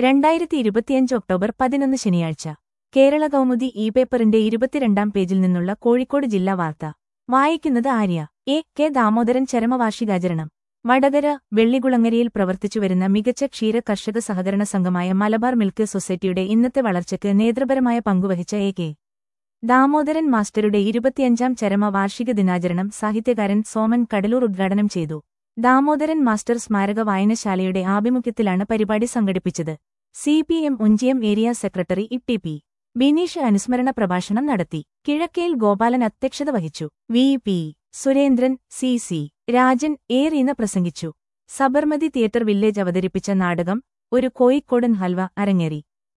രണ്ടായിരത്തി ഇരുപത്തിയഞ്ച് ഒക്ടോബർ പതിനൊന്ന് ശനിയാഴ്ച കേരള കൗമുദി ഇ പേപ്പറിന്റെ ഇരുപത്തിരണ്ടാം പേജിൽ നിന്നുള്ള കോഴിക്കോട് ജില്ലാ വാർത്ത വായിക്കുന്നത് ആര്യ എ കെ ദാമോദരൻ ചരമവാർഷികാചരണം വടകര വെള്ളികുളങ്ങരയിൽ പ്രവർത്തിച്ചുവരുന്ന മികച്ച ക്ഷീര കർഷക സഹകരണ സംഘമായ മലബാർ മിൽക്ക് സൊസൈറ്റിയുടെ ഇന്നത്തെ വളർച്ചയ്ക്ക് നേതൃപരമായ പങ്കുവഹിച്ച എ കെ ദാമോദരൻ മാസ്റ്ററുടെ ഇരുപത്തിയഞ്ചാം ചരമ വാർഷിക ദിനാചരണം സാഹിത്യകാരൻ സോമൻ കടലൂർ ഉദ്ഘാടനം ചെയ്തു ദാമോദരൻ മാസ്റ്റർ സ്മാരക വായനശാലയുടെ ആഭിമുഖ്യത്തിലാണ് പരിപാടി സംഘടിപ്പിച്ചത് C P M Onchiyam area secretary E T P Bineesh അനുസ്മരണ പ്രഭാഷണം നടത്തി കിഴക്കേൽ ഗോപാലൻ അധ്യക്ഷത വഹിച്ചു V P Surendran C C Rajan A Reena പ്രസംഗിച്ചു സബർമതി തിയേറ്റർ വില്ലേജ് അവതരിപ്പിച്ച നാടകം ഒരു കോയിക്കോടൻ ഹൽവ അരങ്ങേറി